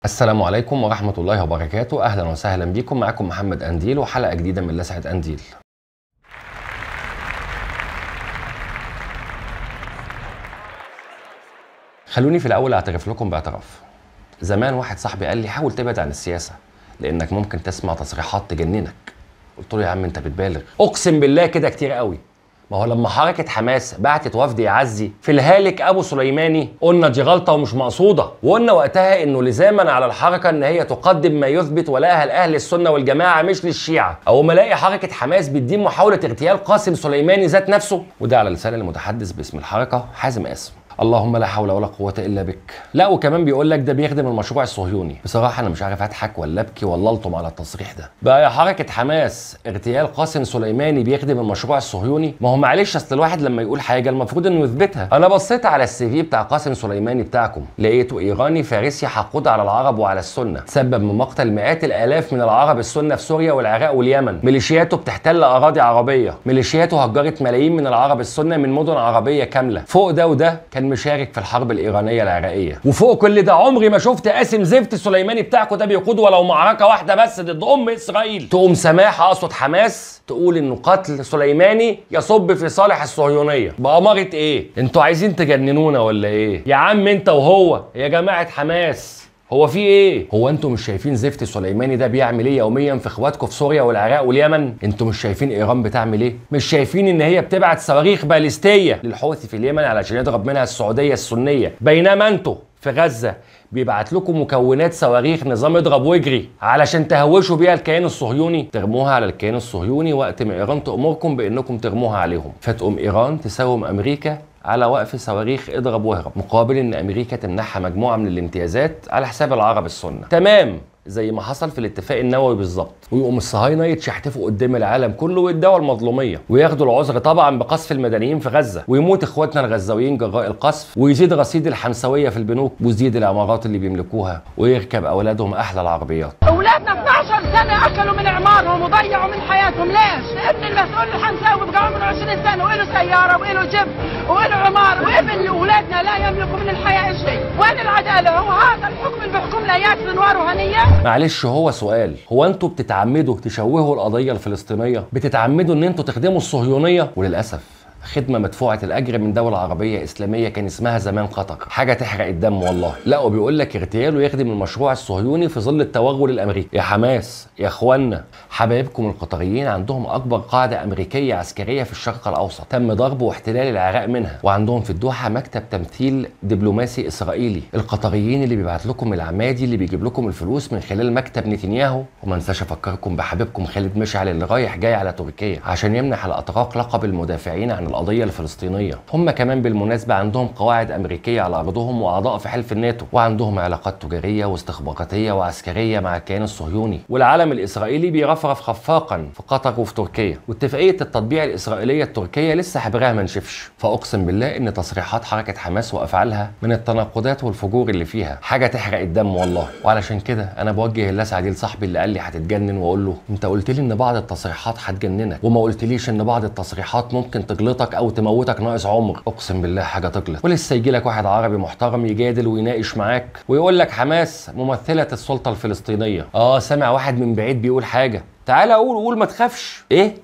السلام عليكم ورحمة الله وبركاته أهلا وسهلا بكم معكم محمد أنديل وحلقة جديدة من لسعة أنديل خلوني في الأول أعترف لكم باعتراف زمان واحد صاحبي قال لي حاول تبعد عن السياسة لأنك ممكن تسمع تصريحات تجننك قلت له يا عم أنت بتبالغ أقسم بالله كده كتير قوي ما هو لما حركة حماس بعتت وفد يعزي في الهالك أبو سليماني قلنا دي غلطة ومش مقصودة وقلنا وقتها إنه لزاما على الحركة إن هي تقدم ما يثبت ولاءها لأهل السنة والجماعة مش للشيعة أو ما الاقي حركة حماس بتدين محاولة اغتيال قاسم سليماني ذات نفسه وده على لسان المتحدث باسم الحركة حازم قاسم اللهم لا حول ولا قوة إلا بك. لا وكمان بيقول لك ده بيخدم المشروع الصهيوني. بصراحة أنا مش عارف أضحك ولا أبكي ولا ألطم على التصريح ده. بقى يا حركة حماس اغتيال قاسم سليماني بيخدم المشروع الصهيوني؟ ما هو معلش أصل الواحد لما يقول حاجة المفروض إنه يثبتها. أنا بصيت على السي في بتاع قاسم سليماني بتاعكم، لقيته إيراني فارسي حقود على العرب وعلى السنة. تسبب من مقتل مئات الآلاف من العرب السنة في سوريا والعراق واليمن. ميليشياته بتحتل أراضي عربية. ميليشياته هجرت ملايين من العرب السنة من مدن عربية كاملة. فوق ده وده كان مشارك في الحرب الايرانيه العراقيه وفوق كل ده عمري ما شفت قاسم زفت سليماني بتاعكم ده بيقود ولو معركه واحده بس ضد ام اسرائيل تقوم سماح اقصد حماس تقول انه قتل سليماني يصب في صالح الصهيونيه بأمارة ايه انتوا عايزين تجننونا ولا ايه يا عم انت وهو يا جماعه حماس هو في ايه؟ هو انتوا مش شايفين زفت سليماني ده بيعمل ايه يوميا في اخواتكم في سوريا والعراق واليمن؟ انتوا مش شايفين ايران بتعمل ايه؟ مش شايفين ان هي بتبعت صواريخ باليستيه للحوثي في اليمن علشان يضرب منها السعوديه السنيه، بينما انتوا في غزه بيبعت لكم مكونات صواريخ نظام اضرب واجري علشان تهوشوا بيها الكيان الصهيوني ترموها على الكيان الصهيوني وقت ما ايران تامركم بانكم ترموها عليهم فتقوم ايران تساوم امريكا على وقف صواريخ اضرب واهرب مقابل ان امريكا تمنحها مجموعه من الامتيازات على حساب العرب السنه تمام زي ما حصل في الاتفاق النووي بالظبط ويقوم الصهاينه يتشحتفوا قدام العالم كله ويدعوا المظلوميه وياخدوا العذر طبعا بقصف المدنيين في غزه ويموت اخواتنا الغزاويين جراء القصف ويزيد رصيد الحمسويه في البنوك ويزيد العمارات اللي بيملكوها ويركب اولادهم احلى العربيات اولادنا 12 سنه اكلوا من اعمارهم وضيعوا من حياتهم ليش؟ ابن المسؤول الحمزاوي بقى عمره 20 سنه وله سياره وله جيب وله عمار وابن اولادنا لا يملكوا من الحياه شيء، وين العداله؟ هو هذا الحكم اللي بيحكمنا اياه سنوار وهنيه؟ معلش هو سؤال هو انتوا بتتعمدوا تشوهوا القضيه الفلسطينيه بتتعمدوا ان انتوا تخدموا الصهيونيه وللاسف خدمة مدفوعة الأجر من دولة عربية إسلامية كان اسمها زمان قطر حاجة تحرق الدم والله لا وبيقول لك اغتياله يخدم المشروع الصهيوني في ظل التوغل الأمريكي يا حماس يا إخوانا حبايبكم القطريين عندهم أكبر قاعدة أمريكية عسكرية في الشرق الأوسط تم ضرب واحتلال العراق منها وعندهم في الدوحة مكتب تمثيل دبلوماسي إسرائيلي القطريين اللي بيبعت لكم العمادي اللي بيجيب لكم الفلوس من خلال مكتب نتنياهو وما انساش أفكركم بحبيبكم خالد مشعل اللي رايح جاي على تركيا عشان يمنح الأتراك لقب المدافعين عن القضية الفلسطينية هم كمان بالمناسبة عندهم قواعد أمريكية على أرضهم وأعضاء في حلف الناتو وعندهم علاقات تجارية واستخباراتية وعسكرية مع الكيان الصهيوني والعالم الإسرائيلي بيرفرف خفاقا في قطر وفي تركيا واتفاقية التطبيع الإسرائيلية التركية لسه حبرها ما نشفش فأقسم بالله إن تصريحات حركة حماس وأفعالها من التناقضات والفجور اللي فيها حاجة تحرق الدم والله وعلشان كده أنا بوجه اللسعة دي لصاحبي اللي قال لي هتتجنن وأقول له أنت قلت لي إن بعض التصريحات هتجننك وما قلتليش إن بعض التصريحات ممكن تجلطك أو تموتك ناقص عمر اقسم بالله حاجه تجلط ولسه يجي لك واحد عربي محترم يجادل ويناقش معاك ويقول لك حماس ممثله السلطه الفلسطينيه اه سامع واحد من بعيد بيقول حاجه تعالى قول قول ما تخافش ايه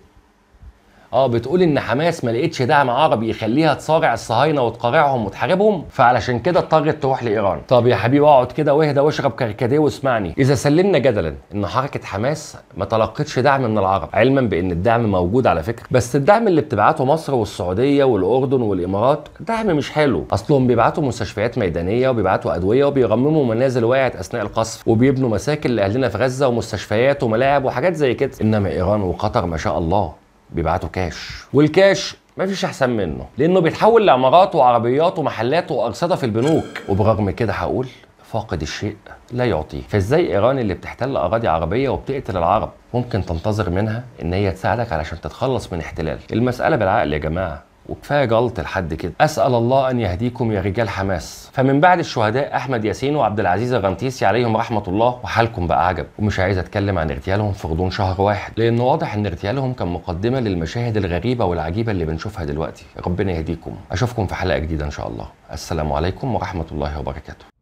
اه بتقول ان حماس ما لقيتش دعم عربي يخليها تصارع الصهاينه وتقارعهم وتحاربهم فعلشان كده اضطرت تروح لايران طب يا حبيبي اقعد كده واهدى واشرب كركديه واسمعني اذا سلمنا جدلا ان حركه حماس ما تلقتش دعم من العرب علما بان الدعم موجود على فكره بس الدعم اللي بتبعته مصر والسعوديه والاردن والامارات دعم مش حلو اصلهم بيبعتوا مستشفيات ميدانيه وبيبعتوا ادويه وبيرمموا منازل وقعت اثناء القصف وبيبنوا مساكن لاهلنا في غزه ومستشفيات وملاعب وحاجات زي كده انما ايران وقطر ما شاء الله بيبعتوا كاش والكاش مفيش احسن منه لانه بيتحول لعمارات وعربيات ومحلات وارصده في البنوك وبرغم كده هقول فاقد الشيء لا يعطيه فازاي ايران اللي بتحتل اراضي عربيه وبتقتل العرب ممكن تنتظر منها ان هي تساعدك علشان تتخلص من احتلال المساله بالعقل يا جماعه وكفايه جلط لحد كده اسال الله ان يهديكم يا رجال حماس فمن بعد الشهداء احمد ياسين وعبد العزيز الرنتيسي عليهم رحمه الله وحالكم بقى عجب ومش عايز اتكلم عن اغتيالهم في غضون شهر واحد لان واضح ان اغتيالهم كان مقدمه للمشاهد الغريبه والعجيبه اللي بنشوفها دلوقتي ربنا يهديكم اشوفكم في حلقه جديده ان شاء الله السلام عليكم ورحمه الله وبركاته